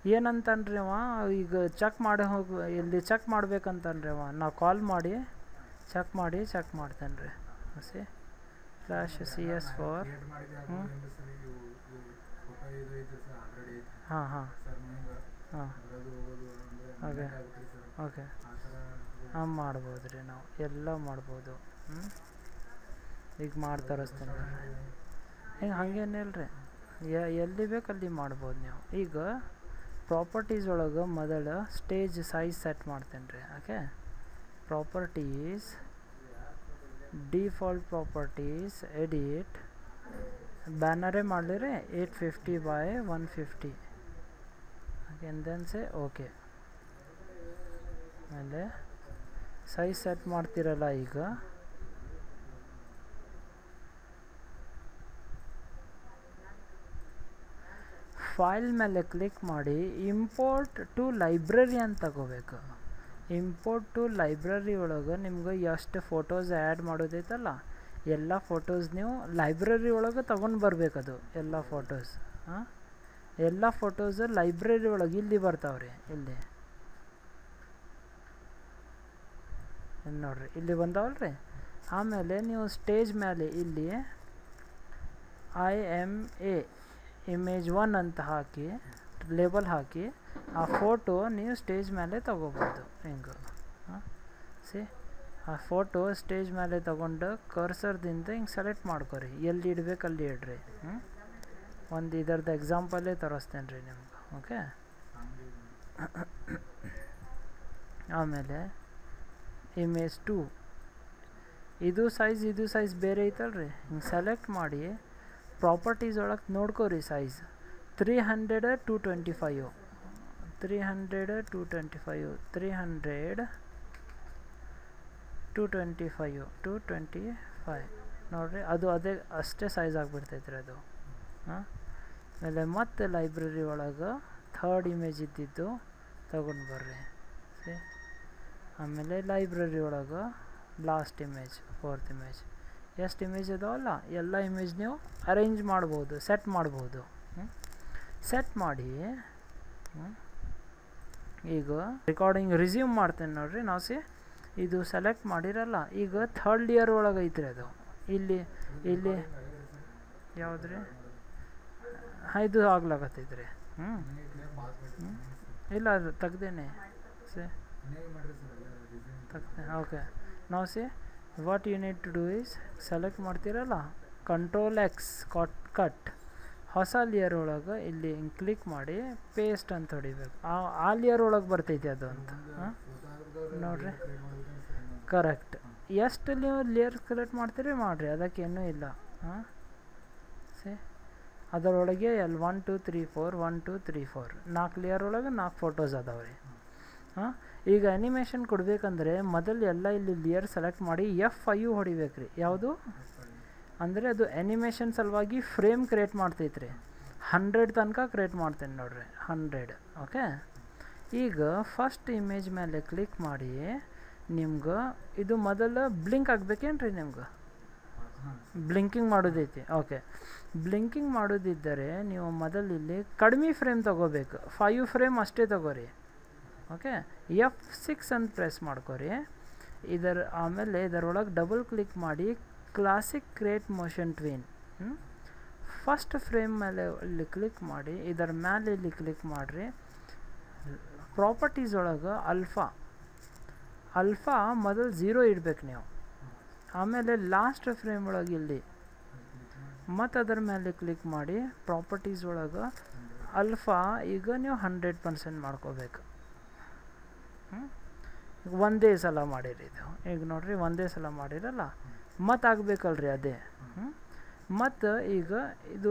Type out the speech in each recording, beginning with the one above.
ಏನಂತನ್ರಿ ಅವ ಈಗ ಚೆಕ್ ಮಾಡಿ ಹೋಗಿ ಇಲ್ಲಿ ಚೆಕ್ ಮಾಡ್ಬೇಕಂತನ್ರಿ ಅವ ನಾ ಕಾಲ್ ಮಾಡಿ ಚೆಕ್ ಮಾಡಿ ಚೆಕ್ ಮಾಡ್ತೇನೆ ರೀ see flash C S four create ಮಾಡಿದೆ ಅದು ಹ್ಮ್. ಏನು ಸರ್ ಇವು ಇವು ಫೋಟೋ ಇದು ಐತೆ ಸರ್ ಆಲ್ರೆಡಿ ಐತೆ ಹಾಂ ಹಾಂ ಸರ್ ನಿಮ್ಗೆ ಹಾಂ ಬರೋದು ಹೋಗೋದು ಅಂದರೆ Okay. ಆಗುತ್ತೆ ಸರ್ ಓಕೆ ಆ ಥರ ಹಾಂ ಮಾಡ್ಬೋದು ರೀ ನಾವು ಎಲ್ಲ ಮಾಡ್ಬೋದು ಹ್ಞೂ ಈಗ ಮಾಡಿ ತರಿಸ್ತೇನೆ ಹಿಂಗೆ ಹಂಗೇನಿಲ್ಲ ರೀ ಎಲ್ಲಿ ಬೇಕು ಅಲ್ಲಿ ಮಾಡ್ಬೋದು ನೀವು ಈಗ ಪ್ರಾಪರ್ಟೀಸ್ ಒಳಗೆ ಮೊದಲು ಸ್ಟೇಜ್ ಸೈಜ್ ಸೆಟ್ ಮಾಡ್ತೇನೆ ರೀ okay properties default properties edit ಬ್ಯಾನರೇ ಮಾಡಲಿರಿ eight fifty by one fifty okay then say okay ಆಮೇಲೆ ಸೈಜ್ ಸೆಟ್ ಮಾಡ್ತಿರಲ್ಲ ಈಗ ಫೈಲ್ ಮೇಲೆ ಕ್ಲಿಕ್ ಮಾಡಿ ಇಂಪೋರ್ಟ್ ಟು ಲೈಬ್ರರಿ ಅಂತ ತಗೋಬೇಕು ಇಂಪೋರ್ಟ್ ಟು ಲೈಬ್ರರಿ ಒಳಗೆ ನಿಮ್ಗೆ ಎಷ್ಟು ಫೋಟೋಸ್ ಆ್ಯಡ್ ಮಾಡೋದೈತಲ್ಲ ಎಲ್ಲ ಫೋಟೋಸ್ ನೀವು ಲೈಬ್ರರಿ ಒಳಗೆ ತಗೊಂಡು ಬರ್ಬೇಕದು ಎಲ್ಲ ಫೋಟೋಸ್ ಹಾಂ ಎಲ್ಲ ಫೋಟೋಸ್ ಲೈಬ್ರರಿ ಒಳಗೆ ಇಲ್ಲಿ ಬರ್ತಾವ್ರಿ ಇಲ್ಲಿ ಇಲ್ಲಿ ನೋಡ್ರಿ ಇಲ್ಲಿ ಬಂದಾವಲ್ರಿ ಆಮೇಲೆ ನೀವು ಸ್ಟೇಜ್ ಮೇಲೆ ಇಲ್ಲಿ I am a image one ಅಂತ ಹಾಕಿ ಲೇಬಲ್ ಹಾಕಿ ಆ ಫೋಟೋ ನೀವು ಸ್ಟೇಜ್ ಮೇಲೆ ತಗೋಬೋದು ಹಿಂಗೆ ಹಾಂ ಸಿ ಆ ಫೋಟೋ ಸ್ಟೇಜ್ ಮೇಲೆ ತಗೊಂಡು ಕರ್ಸರ್ದಿಂದ ಹಿಂಗೆ ಸೆಲೆಕ್ಟ್ ಮಾಡ್ಕೊರಿ ಎಲ್ಲಿ ಇಡ್ಬೇಕು ಅಲ್ಲಿ ಇಡ್ರಿ ಹ್ಞೂ ಒಂದು ಇದರದ್ದು ಎಕ್ಸಾಂಪಲ್ಲೇ ತೋರಿಸ್ತೇನೆ ರೀ ನಿಮ್ಗೆ ಓಕೆ ಹಂಗೆ ಆಮೇಲೆ ಇಮೇಜ್ ಟು ಇದು ಸೈಜ್ ಇದು ಸೈಜ್ ಬೇರೆ ಐತಲ್ರಿ ಹಿಂಗೆ ಸೆಲೆಕ್ಟ್ ಮಾಡಿ ಪ್ರಾಪರ್ಟೀಸ್ ಒಳಗೆ ನೋಡ್ಕೋರಿ size three hundred two twenty five three hundred two twenty five three hundred two twenty five two twenty five ನೋಡಿರಿ ಅದು ಅದೇ ಅಷ್ಟೇ ಸೈಜ್ ಆಗಿಬಿಡ್ತೈತೆ ರೀ ಅದು ಹಾಂ ಆಮೇಲೆ ಮತ್ತೆ ಲೈಬ್ರರಿ ಒಳಗೆ ಥರ್ಡ್ ಇಮೇಜ್ ಇದ್ದಿದ್ದು ತಗೊಂಡು ಬರ್ರಿ ಸಿ ಆಮೇಲೆ ಲೈಬ್ರರಿ ಒಳಗೆ ಲಾಸ್ಟ್ ಇಮೇಜ್ ಫೋರ್ತ್ ಇಮೇಜ್ ಎಷ್ಟು ಇಮೇಜ್ ಇದಾವಲ್ಲ ಎಲ್ಲ ಇಮೇಜ್ ನೀವು ಅರೇಂಜ್ ಮಾಡ್ಬೋದು ಸೆಟ್ ಮಾಡ್ಬೋದು ಸೆಟ್ ಮಾಡಿ ಹ್ಮ್. ಈಗ ರೆಕಾರ್ಡಿಂಗ್ ರಿಸ್ಯೂಮ್ ಮಾಡ್ತೇನೆ ನೋಡ್ರಿ ನಾವು ಸಿ ಇದು ಸೆಲೆಕ್ಟ್ ಮಾಡಿರಲ್ಲ ಈಗ ಥರ್ಡ್ ಇಯರ್ ಒಳಗೆ ಐತ್ರಿ ಅದು ಇಲ್ಲಿ ಇಲ್ಲಿ ಯಾವುದ್ರಿ ಹಾಂ ಇದು ಆಗ್ಲಾಕತ್ತೈತ್ರಿ ಹ್ಞೂ ಮನೆಗೆ ಕ್ಲಿಯರ್ ಮಾಡ್ಬಿಟ್ಟು ಇಲ್ಲ ಅದು ತೆಗ್ದೇನೆ ಸಿ ಮನೆಗೆ ಮಾಡಿರಿ ಸರ್ ಎಲ್ಲ ಡಿಸೈನ್ ತೆಗ್ದೆ ಓಕೆ ನಾವು see what you need to do is select ಮಾಡ್ತೀರಲ್ಲ ಕಂಟ್ರೋಲ್ ಎಕ್ಸ್ ಕಾಟ್ ಕಟ್ ಹೊಸ ಲಿಯರ್ ಒಳಗೆ ಇಲ್ಲಿ ಹಿಂಗೆ ಕ್ಲಿಕ್ ಮಾಡಿ ಪೇಸ್ಟ್ ಅಂತ ಹೊಡಿಬೇಕು ಆ ಆ ಲಿಯರ್ ಒಳಗೆ ಬರ್ತೈತಿ ಅದು ಅಂತ ಹಾಂ ಫೋಟೋ ಹಾಕಿದವ್ರು ನೋಡ್ರಿ. ಕ್ರಿಯೇಟ್ ಮಾಡಿದ್ರೆ ಸರ್ ಇನ್ನೊಂದು ಕರೆಕ್ಟ್ ಎಷ್ಟು ನೀವು ಲೇಯರ್ ಸೆಲೆಕ್ಟ್ ಮಾಡ್ತೀರಿ ಮಾಡಿರಿ ಅದಕ್ಕೇನೂ ಇಲ್ಲ ಹಾಂ ಸಿ ಅದರೊಳಗೆ L one two three four one two three four ನಾಲ್ಕು ಲೇಯರ್ ಒಳಗೆ ನಾಲ್ಕು ಫೋಟೋಸ್ ಅದಾವೆ ರೀ ಹಾಂ ಈಗ ಅನಿಮೇಷನ್ ಕೊಡಬೇಕಂದ್ರೆ ಮೊದಲು ಎಲ್ಲ ಇಲ್ಲಿ ಲೇಯರ್ ಸೆಲೆಕ್ಟ್ ಮಾಡಿ ಎಫ್ ಐಯು ಹೊಡಿಬೇಕು ರೀ ಯಾವುದು ಅಂದರೆ ಅದು ಅನಿಮೇಷನ್ ಸಲುವಾಗಿ ಫ್ರೇಮ್ ಕ್ರಿಯೇಟ್ ಮಾಡ್ತೈತೆ ರೀ ಹಂಡ್ರೆಡ್ ತನಕ ಕ್ರಿಯೇಟ್ ಮಾಡ್ತೇನೆ ನೋಡ್ರಿ ಹಂಡ್ರೆಡ್ ಓಕೆ ಈಗ ಫಸ್ಟ್ ಇಮೇಜ್ ಮೇಲೆ ಕ್ಲಿಕ್ ಮಾಡಿ ನಿಮ್ಗೆ ಇದು ಮೊದಲು ಬ್ಲಿಂಕ್ ಆಗ್ಬೇಕೇನ್ರಿ ನಿಮ್ಗೆ ಹಾಂ ಬ್ಲಿಂಕಿಂಗ್ ಮಾಡೋದೈತಿ ಓಕೆ ಬ್ಲಿಂಕಿಂಗ್ ಮಾಡೋದಿದ್ದರೆ ನೀವು ಮೊದಲು ಇಲ್ಲಿ ಕಡಿಮೆ ಫ್ರೇಮ್ ತಗೋಬೇಕು ಫೈವ್ ಫ್ರೇಮ್ ಅಷ್ಟೇ ತಗೋರಿ ಓಕೆ ಎಫ್ ಸಿಕ್ಸ್ ಅಂತ ಪ್ರೆಸ್ ಮಾಡ್ಕೊರಿ ಇದರ ಆಮೇಲೆ ಇದರೊಳಗೆ ಡಬಲ್ ಕ್ಲಿಕ್ ಮಾಡಿ classic create motion tween first frame ಮೇಲೆ ಇಲ್ಲಿ ಕ್ಲಿಕ್ ಮಾಡಿ ಇದರ ಮೇಲೆ ಇಲ್ಲಿ ಕ್ಲಿಕ್ ಮಾಡಿರಿ ಪ್ರಾಪರ್ಟೀಸ್ ಒಳಗೆ ಅಲ್ಫಾ ಅಲ್ಫಾ ಮೊದಲು ಝೀರೋ ಇಡ್ಬೇಕು ನೀವು ಆಮೇಲೆ ಲಾಸ್ಟ್ ಫ್ರೇಮ್ ಒಳಗೆ ಇಲ್ಲಿ ಮತ್ತು ಅದರ ಮೇಲೆ ಕ್ಲಿಕ್ ಮಾಡಿ ಪ್ರಾಪರ್ಟೀಸ್ ಒಳಗೆ ಅಲ್ಫಾ ಈಗ ನೀವು ಹಂಡ್ರೆಡ್ ಪರ್ಸೆಂಟ್ ಮಾಡ್ಕೋಬೇಕು ಹ್ಮ್? ಈಗ ಒಂದೇ ಸಲ ಮಾಡಿರಿ ಇದು ಈಗ ನೋಡ್ರಿ ಒಂದೇ ಸಲ ಮಾಡಿರಲ್ಲ ಮತ್ತು ಆಗಬೇಕಲ್ರಿ ಅದೇ ಮತ್ತು ಈಗ ಇದು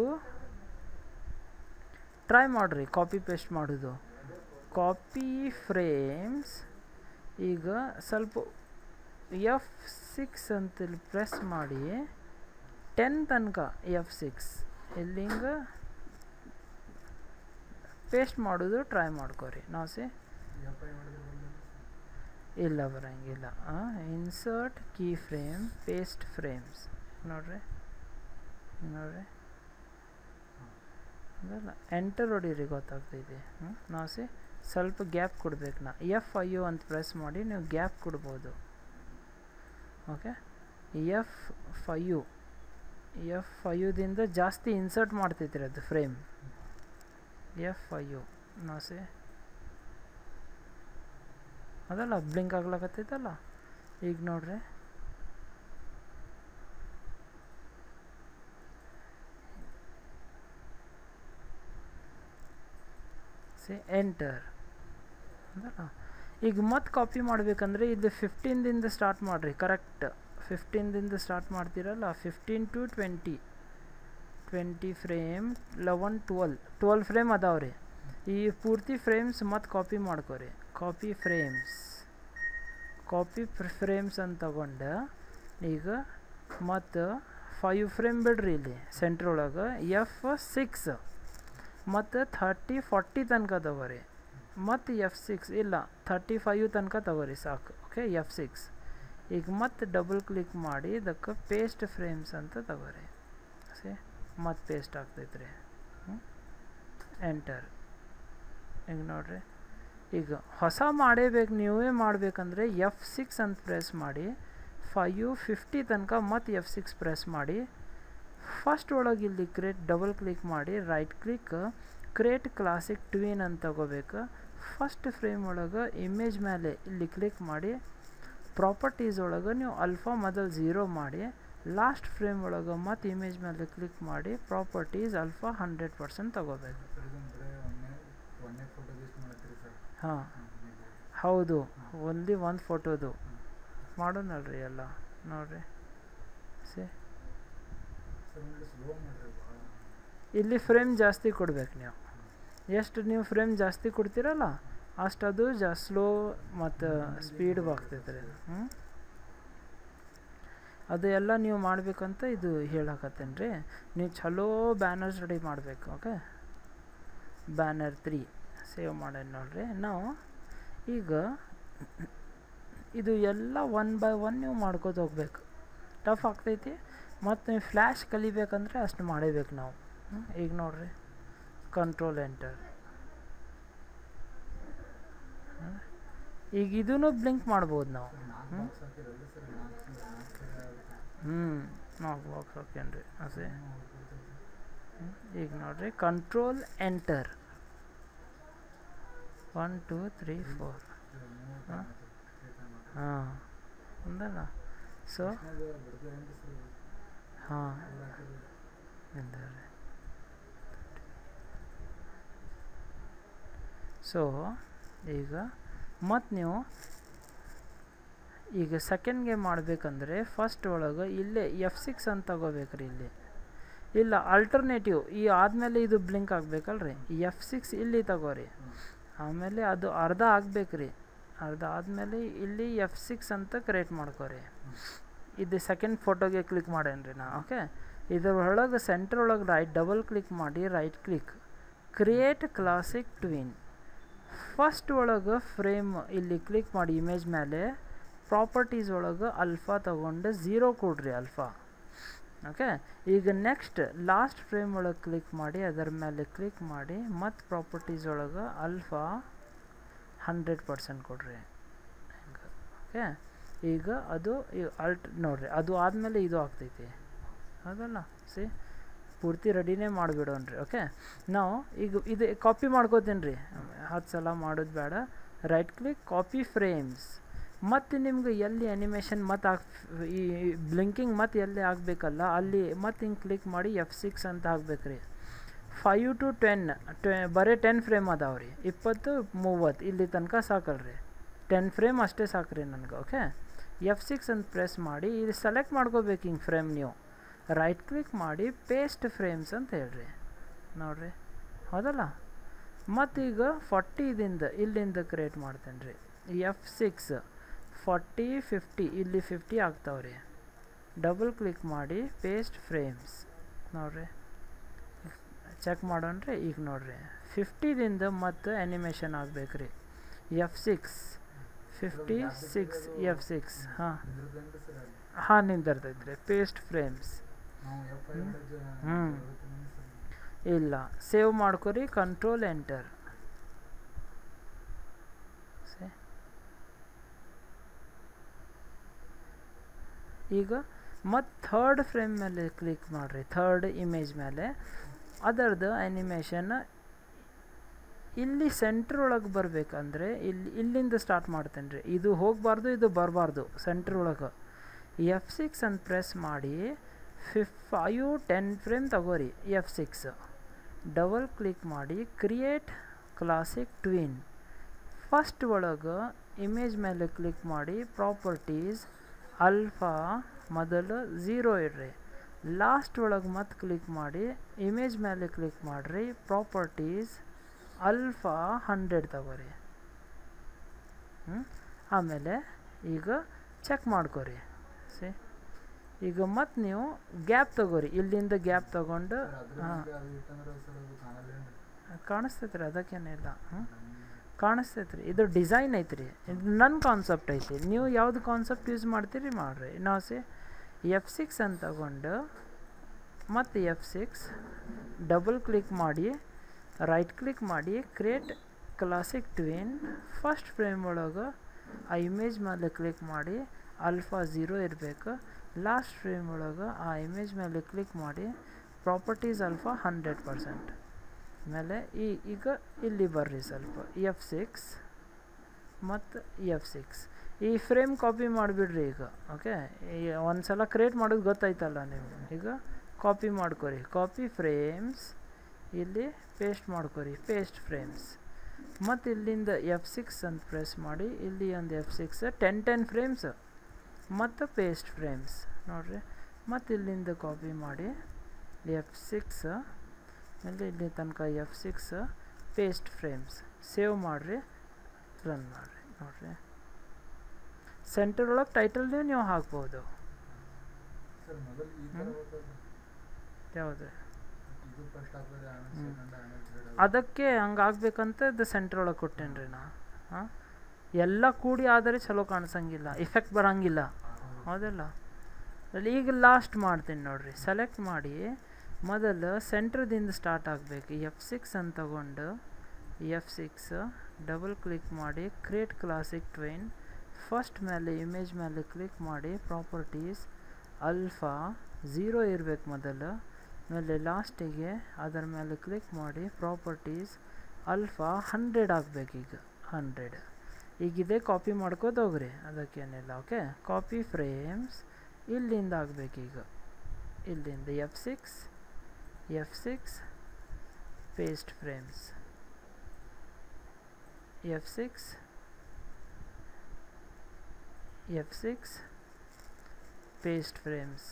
ಟ್ರೈ ಮಾಡಿರಿ ಕಾಪಿ ಪೇಸ್ಟ್ ಮಾಡೋದು ಕಾಪಿ ಫ್ರೇಮ್ಸ್ ಈಗ ಸ್ವಲ್ಪ ಎಫ್ ಸಿಕ್ಸ್ ಅಂತ ಇಲ್ಲಿ ಪ್ರೆಸ್ ಮಾಡಿ ಟೆನ್ ತನಕ ಎಫ್ ಸಿಕ್ಸ್ ಇಲ್ಲಿ ಹಿಂಗೆ ಪೇಸ್ಟ್ ಮಾಡೋದು ಟ್ರೈ ಮಾಡ್ಕೊರಿ ನಾವು ಸಿ ಎಫ್ ಐ ಮಾಡಿದ್ರೆ ಬಂದಿಲ್ಲ ಇಲ್ಲ ಬರೋಂಗಿಲ್ಲ insert key frame paste frames ನೋಡ್ರಿ ನೋಡ್ರಿ ಅದಲ್ಲ ಎಂಟರ್ ಹೊಡೀರಿ ಗೊತ್ತಾಗ್ತೈತಿ ಹ್ಞೂ ನಾವು ಸಿ ಸ್ವಲ್ಪ ಗ್ಯಾಪ್ ಕೊಡ್ಬೇಕು ನಾ ಎಫ್ ಐ ಯು ಅಂತ ಪ್ರೆಸ್ ಮಾಡಿ ನೀವು ಗ್ಯಾಪ್ ಕೊಡ್ಬೋದು okay F five F five ಯುದಿಂದ ಜಾಸ್ತಿ ಇನ್ಸರ್ಟ್ ಮಾಡ್ತೈತ್ರಿ ಅದು ಫ್ರೇಮ್ ಎಫ್ ಐ ಯು ನಾವು ಸಿ ಅದಲ್ಲ ಬ್ಲಿಂಕ್ ಆಗ್ಲಕತ್ತೈತಲ್ಲ ಈಗ ನೋಡ್ರಿ ಸಿ ಎಂಟರ್ ಅದಲ್ಲ ಈಗ ಮತ್ತೆ ಕಾಪಿ ಮಾಡ್ಬೇಕಂದ್ರೆ ಇದು ಫಿಫ್ಟೀನ್ದಿಂದ ಸ್ಟಾರ್ಟ್ ಮಾಡಿರಿ ಕರೆಕ್ಟ್ ಫಿಫ್ಟೀನ್ದಿಂದ ಸ್ಟಾರ್ಟ್ ಮಾಡ್ತೀರಲ್ಲ fifteen to twenty twenty frame eleven twelve twelve frame ಅದಾವ್ರಿ ಈ ಪೂರ್ತಿ ಫ್ರೇಮ್ಸ್ ಮತ್ತೆ ಕಾಪಿ ಮಾಡ್ಕೊರಿ ಕಾಪಿ ಫ್ರೇಮ್ಸ್ ಕಾಪಿ ಫ್ರೇಮ್ಸ್ ಅಂತ ತಗೊಂಡು ಈಗ ಮತ್ತು ಫೈವ್ ಫ್ರೇಮ್ ಬಿಡ್ರಿ ಇಲ್ಲಿ ಸೆಂಟ್ರ್ ಒಳಗೆ ಎಫ್ ಸಿಕ್ಸ್ ಮತ್ತು ಥರ್ಟಿ ಫಾರ್ಟಿ ತನಕ ತಗೋರಿ ಮತ್ತು ಎಫ್ ಸಿಕ್ಸ್ ಇಲ್ಲ ಥರ್ಟಿ ಫೈವ್ ತನಕ ತಗೋರಿ ಸಾಕು ಓಕೆ ಎಫ್ ಸಿಕ್ಸ್ ಈಗ ಮತ್ತೆ ಡಬಲ್ ಕ್ಲಿಕ್ ಮಾಡಿ ಇದಕ್ಕೆ ಪೇಸ್ಟ್ ಫ್ರೇಮ್ಸ್ ಅಂತ ತಗೋರಿ ಸಿ ಮತ್ತೆ ಪೇಸ್ಟ್ ಆಗ್ತೈತೆ ರೀ ಎಂಟರ್ ಈಗ ನೋಡ್ರಿ ಈಗ ಹೊಸ ಮಾಡೇಬೇಕು ನೀವೇ ಮಾಡಬೇಕಂದ್ರೆ ಎಫ್ ಸಿಕ್ಸ್ ಅಂತ ಪ್ರೆಸ್ ಮಾಡಿ ಫೈವ್ ಫಿಫ್ಟಿ ತನಕ ಮತ್ತು ಎಫ್ ಸಿಕ್ಸ್ ಪ್ರೆಸ್ ಮಾಡಿ ಫಸ್ಟ್ ಒಳಗೆ ಇಲ್ಲಿ ಕ್ರಿಯೇಟ್ ಡಬಲ್ ಕ್ಲಿಕ್ ಮಾಡಿ right click create classic tween ಅಂತ ತಗೋಬೇಕು ಫಸ್ಟ್ ಫ್ರೇಮ್ ಒಳಗೆ ಇಮೇಜ್ ಮೇಲೆ ಇಲ್ಲಿ ಕ್ಲಿಕ್ ಮಾಡಿ ಪ್ರಾಪರ್ಟೀಸ್ ಒಳಗೆ ನೀವು ಅಲ್ಫಾ ಮೊದಲು ಝೀರೋ ಮಾಡಿ ಲಾಸ್ಟ್ ಫ್ರೇಮ್ ಒಳಗೆ ಮತ್ತು ಇಮೇಜ್ ಮೇಲೆ ಕ್ಲಿಕ್ ಮಾಡಿ ಪ್ರಾಪರ್ಟೀಸ್ ಅಲ್ಫಾ ಹಂಡ್ರೆಡ್ ಪರ್ಸೆಂಟ್ ತಗೋಬೇಕು ಸರ್ ಇದೊಂದು ಬರೀ ಒಂದೇ ಒಂದೇ ಫೋಟೋ ಯೂಸ್ ಮಾಡತ್ತೀರಿ ಸರ್ ಹಾಂ ಹಾಂ ನೀವು ಹೌದು ಓನ್ಲಿ ಒಂದು ಫೋಟೋದು ಮಾಡೋಣಲ್ರಿ ಎಲ್ಲ ನೋಡ್ರಿ ಸಿ ಸರ್ ಒಂದು ಸ್ಲೋ ಮಾಡಿರಿ ಭಾಳ ಇಲ್ಲಿ ಫ್ರೇಮ್ ಜಾಸ್ತಿ ಕೊಡ್ಬೇಕು ನೀವು ಎಷ್ಟು ನೀವು ಫ್ರೇಮ್ ಜಾಸ್ತಿ ಕೊಡ್ತೀರಲ್ಲ ಅಷ್ಟು ಅದು ಜಾ ಸ್ಲೋ ಮತ್ತು ಸ್ಪೀಡ್ ಆಗ್ತೈತೆ ರೀ ಹ್ಞೂ ಅದು ಎಲ್ಲ ನೀವು ಮಾಡಬೇಕಂತ ಇದು ಹೇಳಕತ್ತೇನೆ ರೀ ನೀವು ಚಲೋ ಬ್ಯಾನರ್ಸ್ ರೆಡಿ ಮಾಡಬೇಕು ಓಕೆ ಬ್ಯಾನರ್ ತ್ರೀ ಸೇವ್ ಮಾಡೇನಿ ನೋಡ್ರಿ ನಾವು ಈಗ ಇದು ಎಲ್ಲ ಒನ್ ಬೈ ಒನ್ ನೀವು ಮಾಡ್ಕೋತ ಹೋಗ್ಬೇಕು ಟಫ್ ಆಗ್ತೈತಿ ಮತ್ತು ನೀವು ಫ್ಲ್ಯಾಶ್ ಕಲಿಬೇಕಂದ್ರೆ ಅಷ್ಟು ಮಾಡೇಬೇಕು ನಾವು ಹ್ಮ್? ಈಗ ನೋಡ್ರಿ ಕಂಟ್ರೋಲ್ ಎಂಟರ್ ಈಗ ಇದೂ ಬ್ಲಿಂಕ್ ಮಾಡ್ಬೋದು ನಾವು ನಾಲ್ಕು ಹ್ಮ್? ಬಾಕ್ಸ್ ಹಾಕಿರಲ್ಲ ಸರ್ ನಾಲ್ಕು ನಾಲ್ಕು ಸರಿ ಆಗುತ್ತೆ ಹ್ಞೂ ನಾಲ್ಕು ಬಾಕ್ಸ್ ಹಾಕೇನ್ರಿ ಅದೇ ಹ್ಞೂ, ಹೋಗ್ಬಿಡ್ತೈತೆ. ಹ್ಮ್? ಈಗ ನೋಡ್ರಿ control enter one two three four ಇದು ಮೂರು ಹಾ? ಮಾತು. ಕ್ರಿಯೇಟ್ ಮಾಡಿ. ಹಾಂ ಅಂದಲ್ಲ ಸೊ ಕೃಷ್ಣದು ಬಿಡ್ತೇವೇನ್ರಿ ಸರ್ ಇದು? ಹಾಂ ಅವ್ರು ಹಾಕಿರೋದು. ಎಂದರೆ ಸೊ ಈಗ ಮತ್ತು ನೀವು ಈಗ ಸೆಕೆಂಡ್ಗೆ ಮಾಡಬೇಕಂದ್ರೆ ಫಸ್ಟ್ ಒಳಗೆ ಇಲ್ಲೇ ಎಫ್ ಸಿಕ್ಸ್ ಅಂತ ತಗೋಬೇಕ್ರಿ ಇಲ್ಲಿ ಇಲ್ಲ ಆಲ್ಟರ್ನೇಟಿವ್ ಈ ಆದಮೇಲೆ ಇದು ಬ್ಲಿಂಕ್ ಆಗಬೇಕಲ್ರಿ ಎಫ್ ಸಿಕ್ಸ್ ಇಲ್ಲಿ ತಗೋರಿ ಹ್ಮ್. ಆಮೇಲೆ ಅದು ಅರ್ಧ ಆಗ್ಬೇಕ್ರಿ ಅರ್ಧ ಆದಮೇಲೆ ಇಲ್ಲಿ ಎಫ್ ಸಿಕ್ಸ್ ಅಂತ ಕ್ರಿಯೇಟ್ ಮಾಡ್ಕೋರಿ ಇದು ಸೆಕೆಂಡ್ ಫೋಟೋಗೆ ಕ್ಲಿಕ್ ಮಾಡೇನ್ರಿ ನಾ ಓಕೆ ಇದರೊಳಗೆ ಸೆಂಟ್ರ್ ಒಳಗೆ ರೈಟ್ ಡಬಲ್ ಕ್ಲಿಕ್ ಮಾಡಿ right click create classic tween first ಒಳಗೆ ಫ್ರೇಮ್ ಇಲ್ಲಿ ಕ್ಲಿಕ್ ಮಾಡಿ ಇಮೇಜ್ ಮೇಲೆ ಪ್ರಾಪರ್ಟೀಸ್ ಒಳಗೆ ಅಲ್ಫಾ ತಗೊಂಡು ಝೀರೋ ಕೊಡ್ರಿ ಅಲ್ಫಾ ಓಕೆ ಈಗ ನೆಕ್ಸ್ಟ್ ಲಾಸ್ಟ್ ಫ್ರೇಮ್ ಒಳಗೆ ಕ್ಲಿಕ್ ಮಾಡಿ ಅದರ ಮೇಲೆ ಕ್ಲಿಕ್ ಮಾಡಿ ಮತ್ತು ಪ್ರಾಪರ್ಟೀಸ್ ಒಳಗೆ ಅಲ್ಫಾ ಹಂಡ್ರೆಡ್ ಪರ್ಸೆಂಟ್ ಕೊಡ್ರಿ ಹಿಂಗೆ ಓಕೆ ಈಗ ಅದು ಅಲ್ಟ್ ನೋಡ್ರಿ ಅದು ಆದಮೇಲೆ ಇದು ಆಗ್ತೈತಿ ಹೌದಲ್ಲ ಸಿ ಪೂರ್ತಿ ರೆಡಿನೇ ಮಾಡಿಬಿಡೋಣ್ರಿ ಓಕೆ ನಾವು ಈಗ ಇದು ಕಾಪಿ ಮಾಡ್ಕೋತೀನಿ ರೀ ಹತ್ತು ಸಲ ಮಾಡೋದು ಬೇಡ ರೈಟ್ ಕ್ಲಿಕ್ ಕಾಪಿ ಫ್ರೇಮ್ಸ್ ಮತ್ತು ನಿಮ್ಗೆ ಎಲ್ಲಿ ಅನಿಮೇಷನ್ ಮತ್ತು ಹಾಕ್ ಈ ಬ್ಲಿಂಕಿಂಗ್ ಮತ್ತು ಎಲ್ಲಿ ಆಗಬೇಕಲ್ಲ ಅಲ್ಲಿ ಮತ್ತು ಹಿಂಗೆ ಕ್ಲಿಕ್ ಮಾಡಿ ಎಫ್ ಸಿಕ್ಸ್ ಅಂತ ಹಾಕ್ಬೇಕ್ರಿ ಫೈವ್ ಟು ಟೆನ್ ಟ್ವೆ ಬರೀ ಟೆನ್ ಫ್ರೇಮ್ ಅದಾವೆ ರೀ ಇಪ್ಪತ್ತು ಮೂವತ್ತು ಇಲ್ಲಿ ತನಕ ಸಾಕಲ್ರಿ ಟೆನ್ ಫ್ರೇಮ್ ಅಷ್ಟೇ ಸಾಕ್ರಿ ನನಗೆ ಓಕೆ ಎಫ್ ಸಿಕ್ಸ್ ಅಂತ ಪ್ರೆಸ್ ಮಾಡಿ ಇದು ಸೆಲೆಕ್ಟ್ ಮಾಡ್ಕೋಬೇಕು ಹಿಂಗೆ ಫ್ರೇಮ್ ನೀವು ರೈಟ್ ಕ್ಲಿಕ್ ಮಾಡಿ ಪೇಸ್ಟ್ ಫ್ರೇಮ್ಸ್ ಅಂತ ಹೇಳ್ರಿ ನೋಡ್ರಿ ಹೌದಲ್ಲ ಮತ್ತೀಗ ಫಾರ್ಟಿದಿಂದ ಇಲ್ಲಿಂದ ಕ್ರಿಯೇಟ್ ಮಾಡ್ತೇನೆ ರೀ ಎಫ್ ಸಿಕ್ಸ್ ಫಾರ್ಟಿ ಫಿಫ್ಟಿ ಇಲ್ಲಿ ಫಿಫ್ಟಿ ಆಗ್ತಾವ್ರಿ ಡಬಲ್ ಕ್ಲಿಕ್ ಮಾಡಿ ಪೇಸ್ಟ್ ಫ್ರೇಮ್ಸ್ ನೋಡ್ರಿ ಚೆಕ್ ಮಾಡೋಣ್ರಿ ಈಗ ನೋಡ್ರಿ ಫಿಫ್ಟಿದಿಂದ ಮತ್ತು ಆ್ಯನಿಮೇಷನ್ ಆಗ್ಬೇಕು ರೀ F six fifty six F six ಹಾಂ ನಿಂದ್ರದೇನ್ರಿ ಸರ್ ಅಲ್ಲಿ? ಹಾಂ ನಿಂದಿರ್ತೈತೆ ರೀ ಪೇಸ್ಟ್ ಫ್ರೇಮ್ಸ್ ನಾವು ಎಫ್ ಐ ಹ್ಮ್. ಹಂಡ್ರೆಡ್ ಹ್ಮ್. ಸರ್ ಇಲ್ಲ ಸೇವ್ ಮಾಡ್ಕೊರಿ ಕಂಟ್ರೋಲ್ ಎಂಟರ್ ಈಗ ಮತ್ತು ಥರ್ಡ್ ಫ್ರೇಮ್ ಮೇಲೆ ಕ್ಲಿಕ್ ಮಾಡಿರಿ ಥರ್ಡ್ ಇಮೇಜ್ ಮೇಲೆ ಅದರದ್ದು ಆ್ಯನಿಮೇಷನ್ ಇಲ್ಲಿ ಸೆಂಟ್ರ್ ಒಳಗೆ ಬರಬೇಕಂದ್ರೆ ಇಲ್ಲಿ ಇಲ್ಲಿಂದ ಸ್ಟಾರ್ಟ್ ಮಾಡ್ತೇನೆ ರೀ ಇದು ಹೋಗಬಾರ್ದು ಇದು ಬರಬಾರ್ದು ಸೆಂಟ್ರ್ ಒಳಗೆ ಎಫ್ ಸಿಕ್ಸ್ ಅಂತ ಪ್ರೆಸ್ ಮಾಡಿ ಫಿಫ್ ಫೈವ್ ಟೆನ್ ಫ್ರೇಮ್ ತಗೋರಿ ಎಫ್ ಸಿಕ್ಸ್ ಡಬಲ್ ಕ್ಲಿಕ್ ಮಾಡಿ ಕ್ರಿಯೇಟ್ ಕ್ಲಾಸಿಕ್ ಟ್ವಿನ್ ಫಸ್ಟ್ ಒಳಗೆ ಇಮೇಜ್ ಮೇಲೆ ಕ್ಲಿಕ್ ಮಾಡಿ ಪ್ರಾಪರ್ಟೀಸ್ ಅಲ್ಫಾ ಮೊದಲು ಝೀರೋ ಇಡ್ರಿ ಲಾಸ್ಟ್ ಒಳಗೆ ಮತ್ತೆ ಕ್ಲಿಕ್ ಮಾಡಿ ಇಮೇಜ್ ಮೇಲೆ ಕ್ಲಿಕ್ ಮಾಡಿರಿ ಪ್ರಾಪರ್ಟೀಸ್ ಅಲ್ಫಾ ಹಂಡ್ರೆಡ್ ತಗೋರಿ ಹ್ಞೂ ಆಮೇಲೆ ಈಗ ಚೆಕ್ ಮಾಡ್ಕೊರಿ ಸಿ ಈಗ ಮತ್ತೆ ನೀವು ಗ್ಯಾಪ್ ತಗೋರಿ ಇಲ್ಲಿಂದ ಗ್ಯಾಪ್ ತಗೊಂಡು ಸರ್ ಅದ್ರ ಹಾಂ ಹಿಂದೆ ಅದು ಇತ್ತಂದ್ರೆ ಸರ್ ಅದು ಕಾಣಲ್ಲೇನ್ರಿ ಕಾಣಿಸ್ತೈತೆ ರೀ ಅದಕ್ಕೇನಿಲ್ಲ ಹ್ಞೂ ಕಾಣಿಸ್ತೈತೆ ರೀ ಇದು ಡಿಸೈನ್ ಐತ್ರಿ ಇದು ನನ್ನ ಕಾನ್ಸೆಪ್ಟ್ ಐತಿ ನೀವು ಯಾವ್ದು ಕಾನ್ಸೆಪ್ಟ್ ಯೂಸ್ ಮಾಡ್ತೀರಿ ಮಾಡಿರಿ ನಾವು ಸಿ ಎಫ್ ಸಿಕ್ಸ್ ಅಂತ ತಗೊಂಡು ಮತ್ತು ಎಫ್ ಸಿಕ್ಸ್ ಡಬಲ್ ಕ್ಲಿಕ್ ಮಾಡಿ ರೈಟ್ ಕ್ಲಿಕ್ ಮಾಡಿ create classic tween first frame ಒಳಗೆ ಆ ಇಮೇಜ್ ಮೇಲೆ ಕ್ಲಿಕ್ ಮಾಡಿ ಅಲ್ಫಾ ಝೀರೋ ಇರಬೇಕು ಲಾಸ್ಟ್ ಫ್ರೇಮ್ ಒಳಗೆ ಆ ಇಮೇಜ್ ಮೇಲೆ ಕ್ಲಿಕ್ ಮಾಡಿ ಪ್ರಾಪರ್ಟೀಸ್ ಅಲ್ಫಾ ಹಂಡ್ರೆಡ್ ಪರ್ಸೆಂಟ್ ಆಮೇಲೆ ಈ ಈಗ ಇಲ್ಲಿ ಬರ್ರಿ ಸ್ವಲ್ಪ ಎಫ್ ಸಿಕ್ಸ್ ಮತ್ತು ಎಫ್ ಸಿಕ್ಸ್ ಈ ಫ್ರೇಮ್ ಕಾಪಿ ಮಾಡಿಬಿಡ್ರಿ ಈಗ ಓಕೆ ಒಂದು ಸಲ ಕ್ರಿಯೇಟ್ ಮಾಡೋದು ಗೊತ್ತಾಯ್ತಲ್ಲ ನೀವು ಈಗ ಕಾಪಿ ಮಾಡ್ಕೊರಿ ಕಾಪಿ ಫ್ರೇಮ್ಸ್ ಇಲ್ಲಿ ಪೇಸ್ಟ್ ಮಾಡ್ಕೊರಿ ಪೇಸ್ಟ್ ಫ್ರೇಮ್ಸ್ ಮತ್ತು ಇಲ್ಲಿಂದ ಎಫ್ ಸಿಕ್ಸ್ ಅಂತ ಪ್ರೆಸ್ ಮಾಡಿ ಇಲ್ಲಿ ಒಂದು F six ten ten frames ಮತ್ತು ಪೇಸ್ಟ್ ಫ್ರೇಮ್ಸ್ ನೋಡಿರಿ ಮತ್ತು ಇಲ್ಲಿಂದ ಕಾಪಿ ಮಾಡಿ ಎಫ್ ಸಿಕ್ಸ್ ಆಮೇಲೆ ಇಲ್ಲಿ ತನಕ F six paste frames save ಮಾಡಿರಿ ರನ್ ಮಾಡಿರಿ ನೋಡಿರಿ ಸೆಂಟರ್ ಒಳಗೆ ಟೈಟಲ್ನೇ ನೀವು ಹಾಕ್ಬೋದು ಸರ್ ಮೊದಲು ಈ ಥರ ಹ್ಮ್. ಬರ್ತದೆ ಯಾವುದು ಇದು ಫಸ್ಟ್ ಆಗ್ತದೆ ಆಮೇಲೆ ಹ್ಮ್. ಸೆಕೆಂಡ್ ಆಮೇಲೆ ಥರ್ಡ್ ಅದಕ್ಕೆ ಹಂಗೆ ಆಗ್ಬೇಕಂತ ಇದು ಸೆಂಟ್ರ್ ಒಳಗೆ ಕೊಟ್ಟೇನಿ ರೀ ನಾ ಹಾಂ ಎಲ್ಲ ಕೂಡಿ ಆದರೆ ಚಲೋ ಕಾಣಿಸಂಗಿಲ್ಲ ಇಫೆಕ್ಟ್ ಬರೋಂಗಿಲ್ಲ ಹೌದಲ್ಲ ಅಲ್ಲಿ ಈಗ ಲಾಸ್ಟ್ ಮಾಡ್ತೀನಿ ನೋಡ್ರಿ ಸೆಲೆಕ್ಟ್ ಮಾಡಿ ಮೊದಲು ಸೆಂಟ್ರದಿಂದ ಸ್ಟಾರ್ಟ್ ಆಗಬೇಕು ಎಫ್ ಸಿಕ್ಸ್ ಅಂತ ತಗೊಂಡು ಎಫ್ ಸಿಕ್ಸ್ ಡಬಲ್ ಕ್ಲಿಕ್ ಮಾಡಿ ಕ್ರಿಯೇಟ್ ಕ್ಲಾಸಿಕ್ ಟ್ವೈನ್ ಫಸ್ಟ್ ಮೇಲೆ ಇಮೇಜ್ ಮೇಲೆ ಕ್ಲಿಕ್ ಮಾಡಿ ಪ್ರಾಪರ್ಟೀಸ್ ಅಲ್ಫಾ ಝೀರೋ ಇರಬೇಕು ಮೊದಲು ಆಮೇಲೆ ಲಾಸ್ಟಿಗೆ ಅದರ ಮೇಲೆ ಕ್ಲಿಕ್ ಮಾಡಿ ಪ್ರಾಪರ್ಟೀಸ್ ಅಲ್ಫಾ ಹಂಡ್ರೆಡ್ ಆಗಬೇಕೀಗ ಹಂಡ್ರೆಡ್ ಈಗ ಇದೇ ಕಾಪಿ ಮಾಡ್ಕೋತ ಹೋಗ್ರಿ ಅದಕ್ಕೇನಿಲ್ಲ ಓಕೆ ಕಾಪಿ ಫ್ರೇಮ್ಸ್ ಇಲ್ಲಿಂದ ಆಗಬೇಕೀಗ ಇಲ್ಲಿಂದ F six F six paste frames F six F six paste frames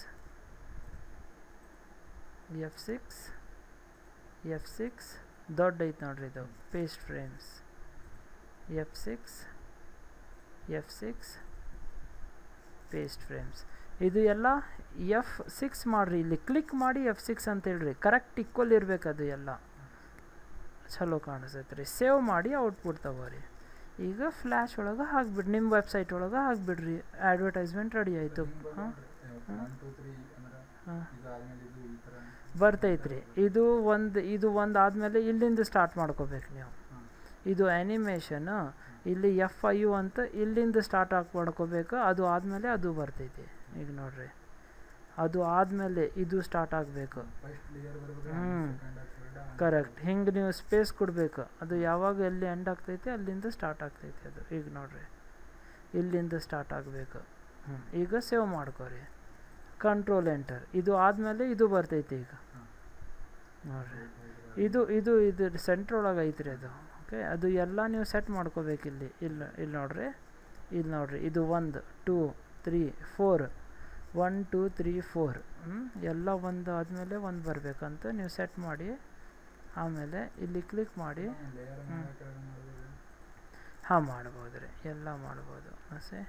F six F six ದೊಡ್ಡ ಐತೆ ನೋಡ್ರಿ ಇದು paste frames F six F six paste frames ಇದು ಎಲ್ಲ ಎಫ್ ಸಿಕ್ಸ್ ಮಾಡಿರಿ ಇಲ್ಲಿ ಕ್ಲಿಕ್ ಮಾಡಿ ಎಫ್ ಸಿಕ್ಸ್ ಅಂತ ಹೇಳ್ರಿ ಕರೆಕ್ಟ್ ಈಕ್ವಲ್ ಇರಬೇಕು ಅದು ಎಲ್ಲ ಚಲೋ ಕಾಣಿಸ್ತೈತೆ ರೀ ಸೇವ್ ಮಾಡಿ ಔಟ್ಪುಟ್ ತಗೋರಿ ಈಗ ಫ್ಲ್ಯಾಶ್ ಒಳಗೆ ಹಾಕ್ಬಿಡ್ರಿ ನಿಮ್ಮ ವೆಬ್ಸೈಟ್ ಒಳಗೆ ಹಾಕ್ಬಿಡ್ರಿ ಅಡ್ವರ್ಟೈಸ್ಮೆಂಟ್ ರೆಡಿ ಆಯಿತು ಹಾಂ ಒನ್ ಟು ತ್ರೀ ಅಂದ್ರೆ ಹಾಂ ಇದು ಆದ್ಮೇಲೆ ಇದು ಈ ಥರ ಬರ್ತೈತ್ರಿ ಇದು ಒಂದು ಇದು ಒಂದು ಆದಮೇಲೆ ಇಲ್ಲಿಂದ ಸ್ಟಾರ್ಟ್ ಮಾಡ್ಕೋಬೇಕು ನೀವು ಹ್ಮ್. ಇದು ಆ್ಯನಿಮೇಷನ್ ಇಲ್ಲಿ ಎಫ್ ಐ ಯು ಅಂತ ಇಲ್ಲಿಂದ ಸ್ಟಾರ್ಟ್ ಹಾಕಿ ಮಾಡ್ಕೋಬೇಕು ಅದು ಆದಮೇಲೆ ಅದು ಬರ್ತೈತಿ ಈಗ ನೋಡ್ರಿ ಅದು ಆದಮೇಲೆ ಇದು ಸ್ಟಾರ್ಟ್ ಆಗಬೇಕು ಫಸ್ಟ್ ಲೇಯರ್ ಬರಬೇಕು ಹ್ಮ್. ಸೆಕೆಂಡ್ ಥರ್ಡ್ ಕರೆಕ್ಟ್ ಹಿಂಗೆ ನೀವು ಸ್ಪೇಸ್ ಕೊಡಬೇಕು ಅದು ಯಾವಾಗ ಎಲ್ಲಿ ಎಂಡ್ ಆಗ್ತೈತಿ ಅಲ್ಲಿಂದ ಸ್ಟಾರ್ಟ್ ಆಗ್ತೈತಿ ಅದು ಈಗ ನೋಡ್ರಿ ಇಲ್ಲಿಂದ ಸ್ಟಾರ್ಟ್ ಆಗಬೇಕು ಹ್ಞೂ ಈಗ ಸೇವ್ ಮಾಡ್ಕೋರಿ ಕಂಟ್ರೋಲ್ ಎಂಟರ್ ಇದು ಆದಮೇಲೆ ಇದು ಬರ್ತೈತಿ ಈಗ ಹ್ಮ್. ನೋಡ್ರಿ ಇದು ಇದು ಇದು ಸೆಂಟ್ರ್ ಒಳಗೆ ಐತ್ರಿ ಅದು ಓಕೆ ಅದು ಎಲ್ಲ ನೀವು ಸೆಟ್ ಮಾಡ್ಕೋಬೇಕು ಇಲ್ಲಿ ಇಲ್ಲಿ ಇಲ್ಲಿ ನೋಡ್ರಿ ಇಲ್ಲಿ ನೋಡ್ರಿ ಇದು ಒಂದು two three four one two three four ಎಲ್ಲ ಒಂದು ಆದಮೇಲೆ ಒಂದು ಬರಬೇಕಂತ ನೀವು ಸೆಟ್ ಮಾಡಿ ಆಮೇಲೆ ಇಲ್ಲಿ ಕ್ಲಿಕ್ ಮಾಡಿ ಲೇಯರ್ ಹ್ಮ್. ಮೇಲೆ ಕೆಳಗೆ ಮಾಡ್ಬೋದು ಹಾಂ ಮಾಡ್ಬೋದು ರೀ ಎಲ್ಲ ಮಾಡ್ಬೋದು ಹಸೆ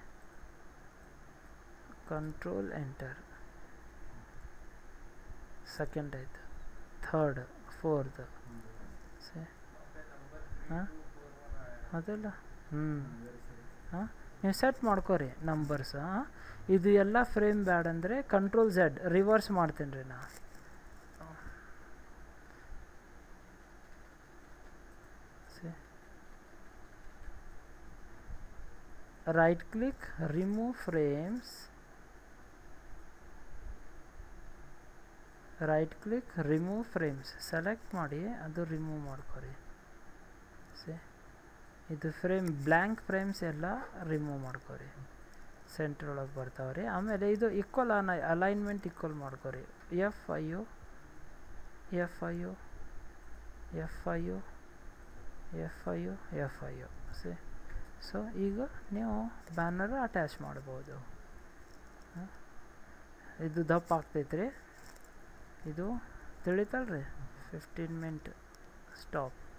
ಕಂಟ್ರೋಲ್ ಎಂಟರ್ ಸೆಕೆಂಡ್ ಆಯ್ತು ಥರ್ಡ್ ಫೋರ್ತ್ ಸೆ ಹಾಂ ಅದಲ್ಲ ಹ್ಞೂ ಹಾಂ ನೀವು ಸೆಟ್ ಮಾಡ್ಕೋರಿ ನಂಬರ್ಸ್ ಹಾಂ ಇದು ಎಲ್ಲ ಫ್ರೇಮ್ ಬ್ಯಾಡ್ ಅಂದರೆ ಕಂಟ್ರೋಲ್ ಝೆಡ್ ರಿವರ್ಸ್ ಮಾಡ್ತೀನಿ ರೀ ನಾ right click remove frames right click remove frames select ಮಾಡಿ ಅದು ರಿಮೂವ್ ಮಾಡ್ಕೊರಿ ಸೇ ಇದು ಫ್ರೇಮ್ ಬ್ಲ್ಯಾಂಕ್ ಫ್ರೇಮ್ಸ್ ಎಲ್ಲ ರಿಮೂವ್ ಮಾಡ್ಕೊರಿ ಸೆಂಟ್ರ್ ಒಳಗೆ ಬರ್ತಾವ್ರಿ ಆಮೇಲೆ ಇದು ಈಕ್ವಲ್ ಅನ ಅಲೈನ್ಮೆಂಟ್ ಈಕ್ವಲ್ ಮಾಡ್ಕೊರಿ F five F five F five F five F five see so ಈಗ ನೀವು ಬ್ಯಾನರ್ ಅಟ್ಯಾಚ್ ಮಾಡ್ಬೋದು ಹ? ಇದು ದಪ್ಪ ಆಗ್ತೈತ್ರಿ ಇದು ತಿಳಿತಲ್ರಿ ಫಿಫ್ಟೀನ್ ಮಿನಿಟ್ ಸ್ಟಾಪ್